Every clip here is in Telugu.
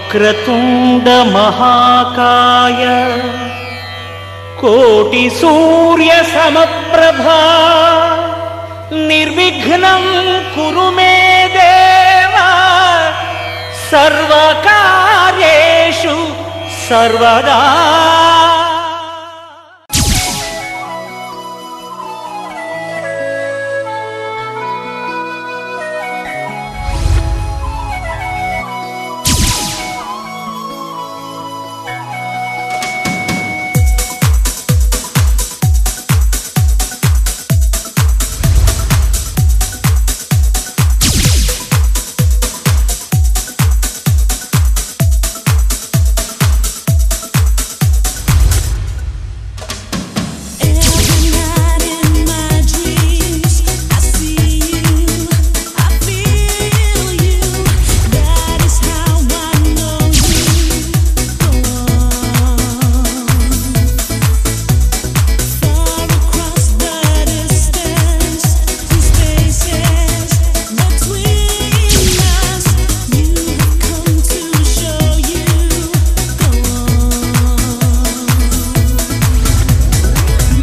వక్రతుండ మహాకాయ కోటి సూర్య సమప్రభా నిర్విఘ్నం కురు మే దేవా సర్వకార్యేషు సర్వదా Every night in my dreams, I see you, I feel you. That is how I know you go on. Far across the distance, these spaces between us, you have come to show you go on.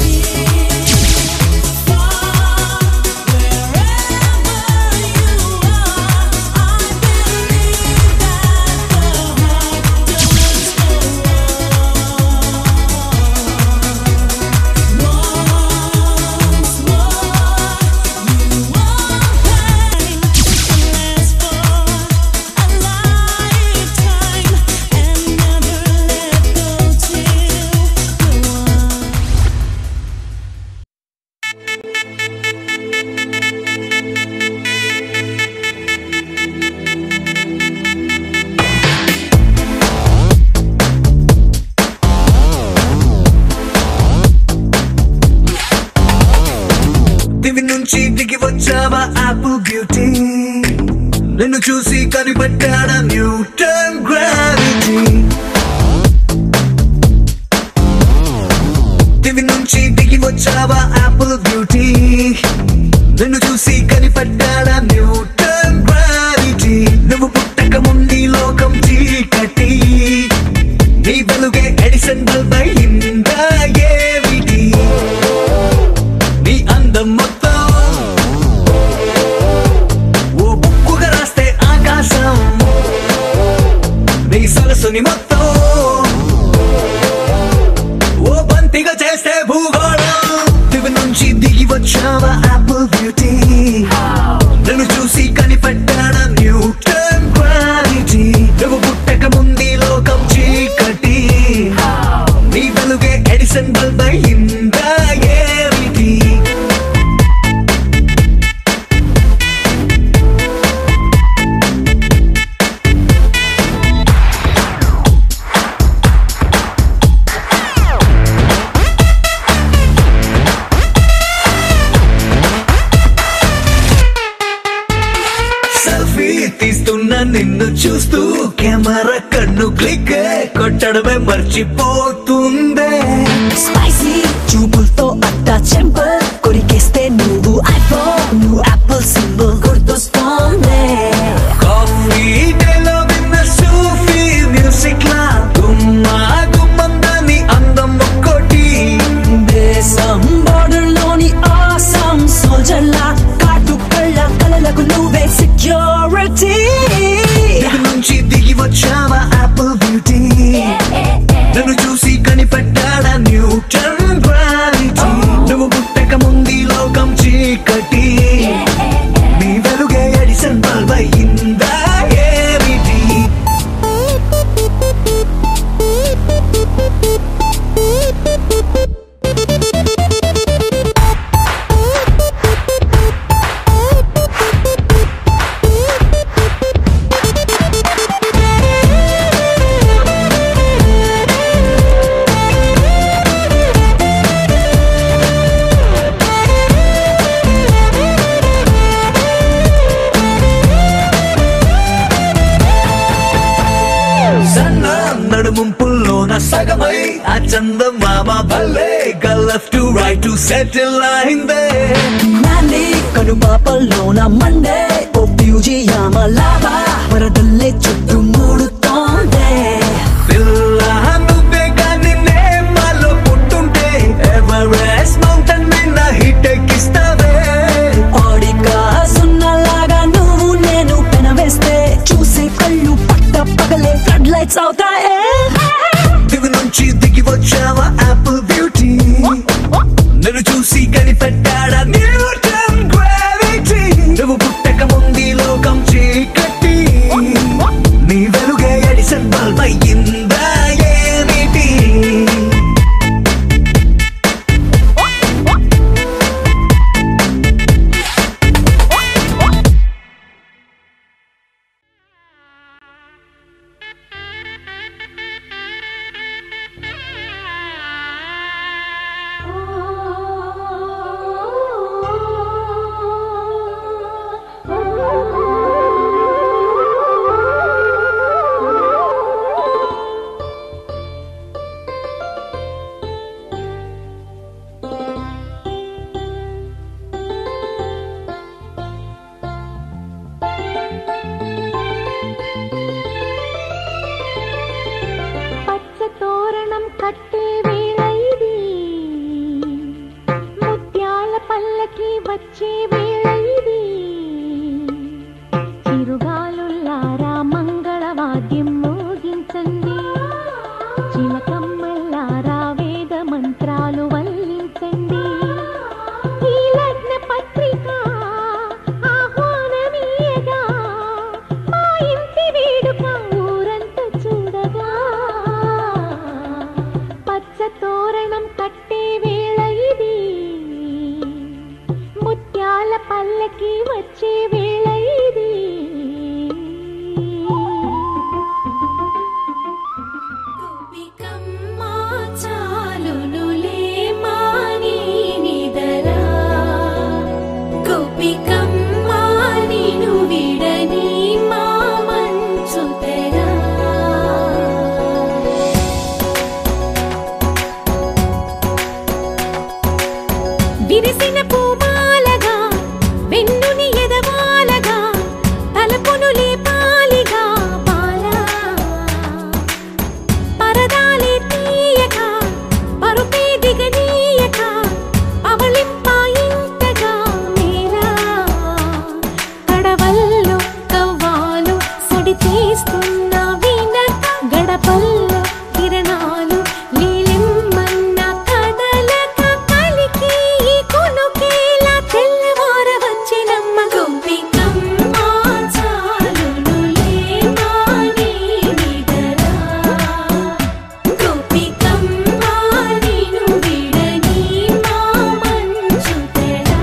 And never let go till go on. దివి నుంచి దిగి వచ్చావా ఆపిల్ బ్యూటీ నిన్ను చూసి కనిపెట్టాడా న్యూటన్ గ్రావిటీ దివి నుంచి దిగి వచ్చావా ఆపిల్ బ్యూటీ నిన్ను చూసి కనిపెట్టాడా న్యూటన్ గ్రావిటీ నువ్వు పుట్టక ముందు ఈ లోకం చీకటి నీ వెలుగే ఎడిసన్ బల్బ్ అయిందా ఏమిటి నీ అందం మొత్తం ఓ బుక్కుగా రాస్తే ఆకాశం నీ సరస్సుని మొత్తం ఓ బంతిగా చేస్తే భూగోళం దివి నుంచి దిగి వచ్చావా ఆపిల్ బ్యూటీ నన్ను చూసి కనిపెట్టాడా న్యూటన్ క్వాలిటీ నువ్వు పుట్టక ముందు ఈ లోకం చీకటి నీ వెలుగే ఎడిసన్ బల్బ్ అయిందా ఏమిటి సెల్ఫీ తీస్తున్న నిన్ను చూస్తూ కెమెరా కన్ను క్లిక్ కొట్టడమే మర్చిపోతుందే స్పైసీ చూపులతో అట్టా చెంపల్ కొరికేస్తే నువ్వు ఐఫోన్ నువ్వు యాపిల్ సింబల్ గుర్తొస్తోంది కాఫీ డేలో విన్న సూఫీ మ్యూజిక్ లా గుమ్మా గుమ్మందని అందం ఒక్కోటి దేశం బోర్డర్ లోని ఆసం సోల్జర్ లా కాటు కళ్ళ కలలకు నువ్వే సెక్యూరిటీ దిగు నుంచి దిగి వచ్చావా ఆపిల్ బ్యూటీ నన్ను చూసి కనిపెట్టాడా న్యూటన్ గ్రావిటీ నువ్వు పుట్టక ముందు ఈ లోకం చీకటి నీ వెలుగే ఎడిసన్ బల్బ్ అయిందా ఏమిటి సన్న నడుముంపుల్లోన సగమై ఆ చందమామ భలే గల్లఫ్ టు రైట్ టు సెటిల్ అయిందే నాంది కనుపాపల్లోన మండే ఓ ఫ్యూజీ యామ లావా వరదల్లే చుట్టూ మూడుతోందే వచ్చే వేళ ఇది చిరుగాలుల్లారా మంగళవాద్యం మోగించండి చిలకమ్మల్లారా వేద మంత్రాలు వల్లించండి ఈ లగ్న పత్రిక ఆహ్వానమీయగా మా ఇంటి వేడుక ఊరంతా చూడగా పచ్చ తోరణం కట్టే వేళ ఇది ముత్యాల పల్లకి వచ్చే వేళ ఇది గోపికమ్మా చాలునులే మాని నిదరా గోపికమ్మా నిను విడని మా మంచు తెరా విరిసిన పూమాలగా వెన్నుని ఎదవాలగా తలపును లేపాలిగా బాలా పరదాలే తీయక పరుపే దిగనీయక అవళింపాయింతగా మేరా కడవల్లో కవ్వాలు సడి చేస్తున్న వీణక గడపల్లో కిరణాలు నీలిమ్మన్న కదలక కలికి ఈ కొనుకేలా తెల్లవార వచ్చినమ్మ గోపికమ్మా చాలునులే మాని నిదరా గోపికమ్మా నిను విడని మా మంచు తెరా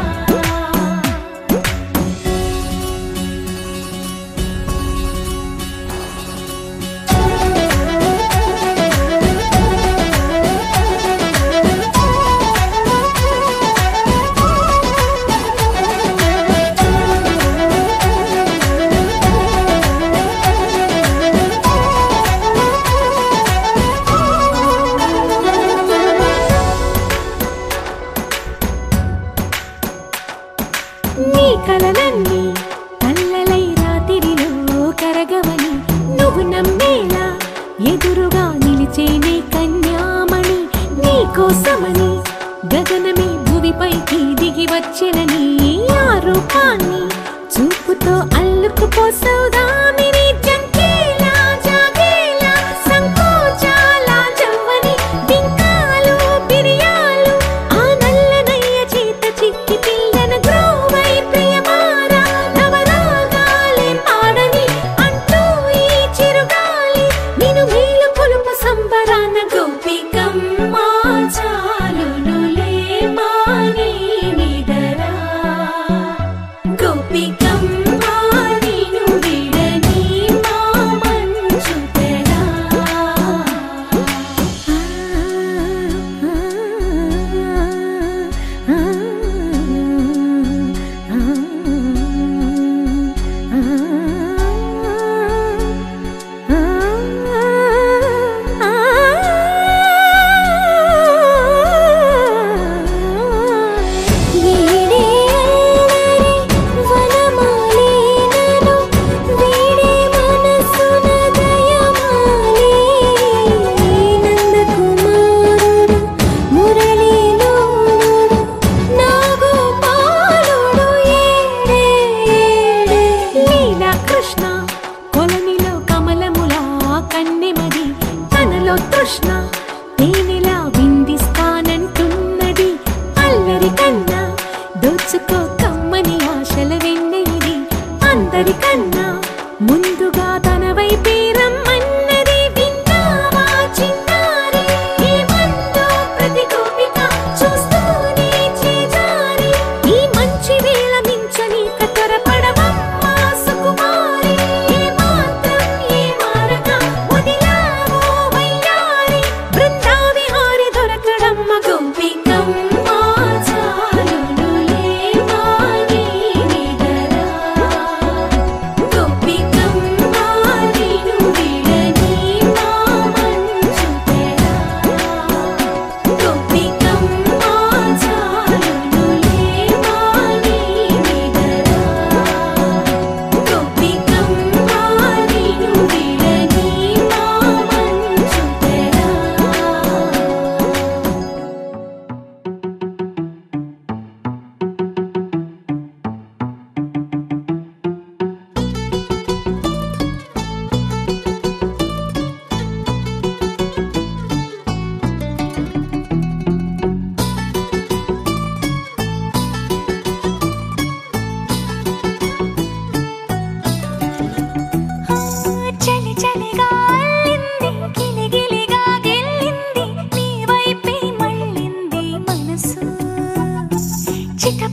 నీ కలలన్నీ కల్లలై రాత్రిలో కరగవని నువ్వు నమ్మేలా ఎదురుగా నిలిచేనే కన్యామణి నీ కోసమని గగనమే భువిపైకి దిగి వచ్చినని ఆ రూపాన్ని చూపుతో అల్లుకుపోసౌదామిని జంకేలా జాగేలా సంకోచాల జవ్వని బింకాలు బిరియాలు ఆ నల్లనయ్య చేత చిక్కి పిల్లన గ్రోవై ప్రియమారా నవరాగాలే పాడని అంటూ ఈ చిరుగాలి నిన్ను మేలు కొలుపు సంబరాన గోపికమ్మా చాలునులే మాని నిదరా గోపికమ్మా నిను విడని మా మంచు తెరా వీడే అల్లరి వనమాలినను వీడే మనసున దయమాలి నందకుమారుడు మురళీలోనుడు నాగోపాలుడు ఏడే ఏడే లీలా కృష్ణ కొలనిలో కమలములా కన్నెమది తనలో తృష్ణ తేనెలా విందిస్తానంటున్నది అల్లరి కన్నా దోచుకో కమ్మని ఆశల వెన్నెయిది అందరికన్నా ముందుగా తన వైపే రమ్మన్నది విన్నావా చిన్నారి ఈ మందో ప్రతి గోపిక చూస్తూనే చేజారి ఈ మంచి వేళ మించని కతరపడవమ్మా సుకుమారి ఏ మాత్రం ఏ మారక వదిలావో వయ్యారి బృందావిహారి దొరకడమ్మ గోపికమ్మా చాలునులే మాని నిదరా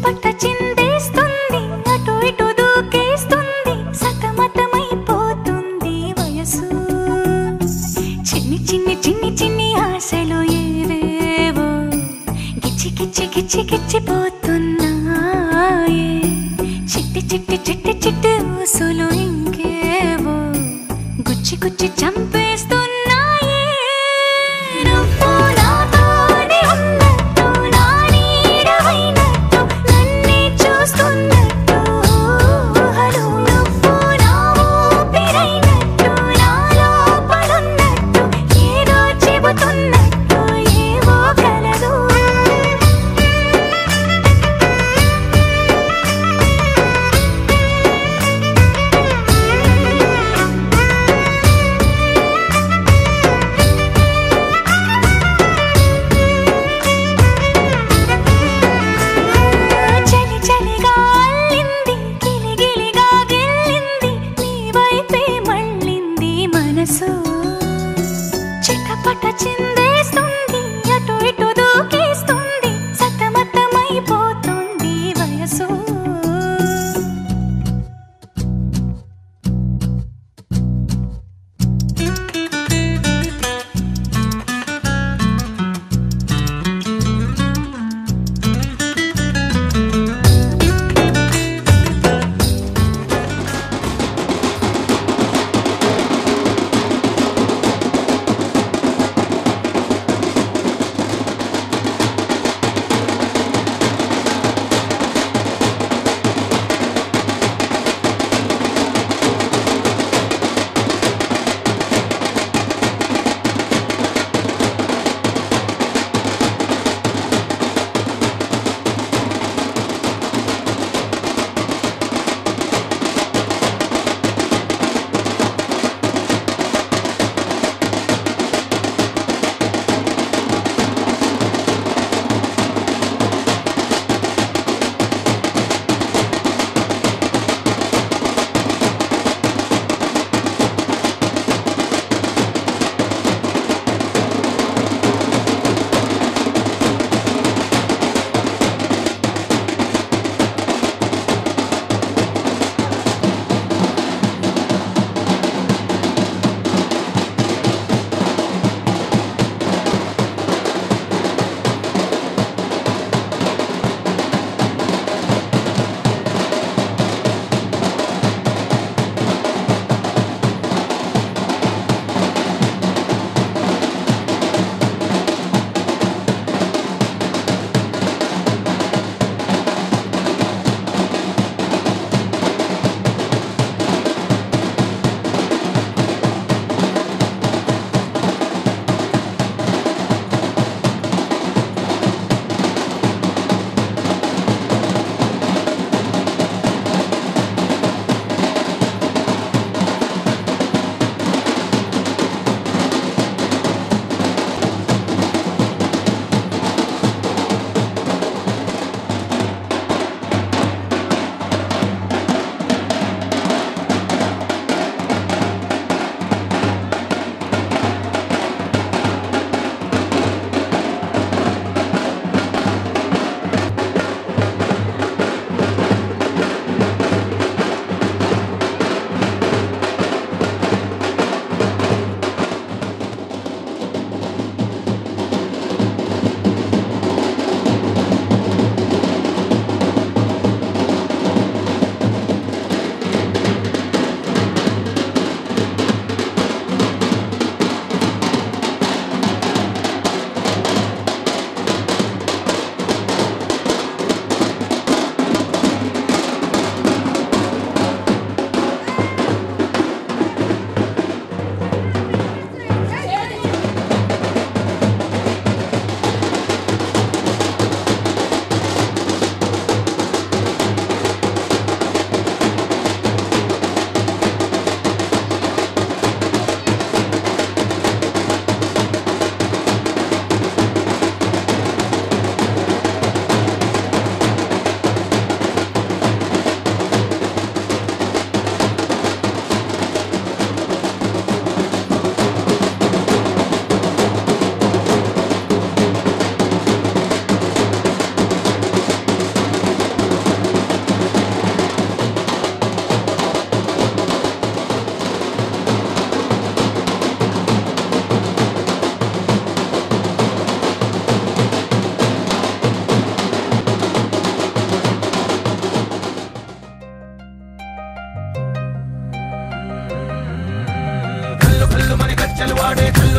చిటపట చిందేస్తుంది అటు ఇటు దూకేస్తుంది సతమతమైపోతుంది వయసు చిన్ని చిన్ని చిన్ని చిన్ని ఆశలు ఏవేవో గిచ్చి గిచ్చి గిచ్చి గిచ్చిపోతున్నాయే చిట్టి చిట్టి చిట్టి చిట్టి ఊసులు ఇంకేవో గుచ్చి గుచ్చి చంపేస్తున్నాయే నువ్వు నాతోనే ఉన్నట్టు నా నీడవైనట్టు నన్నే చూస్తున్నట్టు ఊహలు నువ్వు నా ఊపిరైనట్టు నా లోపలున్నట్టు ఏదో చెబుతున్నట్టు ఏవో కలదు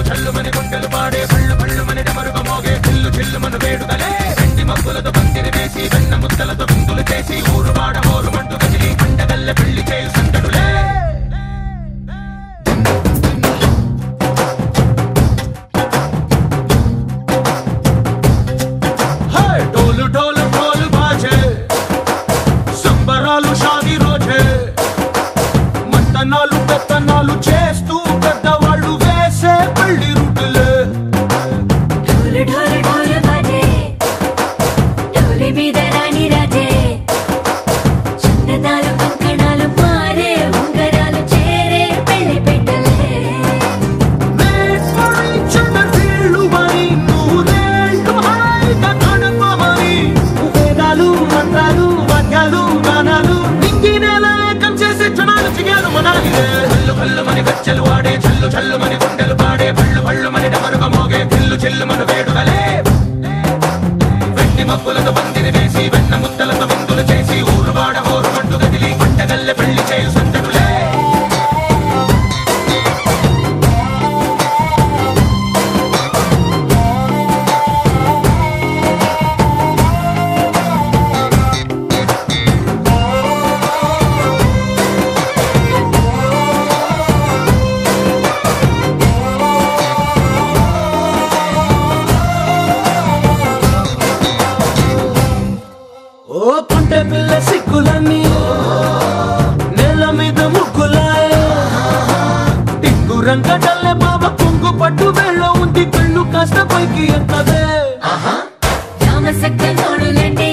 చల్లుమని గుండెలు పాడే పళ్ళు పళ్ళుమని డమరుగ మోగే చిల్లు చిల్లుమను వేడుదలే వెండి మబ్బులతో పందిరి వేసి వెన్న ముద్దలతో విందులు చేసి ఊరు వాడ హోరు మంటు కదిలి పండగల్ల పెళ్లి చేయు సందడులే హే, డోలు డోలు డోలు బాజే సంబరాలు షాది రోజే మంతనాలు పెత్తనాలు చేస్తూ పెద్దవాళ్ళు వేసే పెళ్లి రుటులే ఢోలు ఢోలు ఢోలు బాజే ఢోలి మీద రాణి రాజే చందనాలు కంకణాలు మారే ఉంగరాలు చేరే పెళ్లి పెట్టలే వేదాలు మంత్రాలు వాక్యాలు గానాలు నింగినేల ఏకం చేసే క్షణాలు చిగాలు మనాలిదే హల్లు హల్లు మని గజ్జలు వాడే చల్లు చల్లు మని గుండెలు పాడే పళ్ళు పళ్ళు మని డమరుగ మోగే చిల్లు చిల్లు మన వేడుదలే వెండి మబ్బులతో పందిరి వేసి వెన్న ముద్దలతో విందులు చేసి ఊరు వాడ హోరు మంటు గదిలి పంటగల్లె పెళ్లి చేయు సందడులే ఓ పుంటె పిల్ల సిక్కులన్నీ నేల మీద ముగ్గులాయ టింగు రంగడల్లే బాబ కుంగు పట్టు వెళ్ళ ఉంది కళ్ళు కాస్త పైకి ఎత్తదే రామసక్క నోడులంటే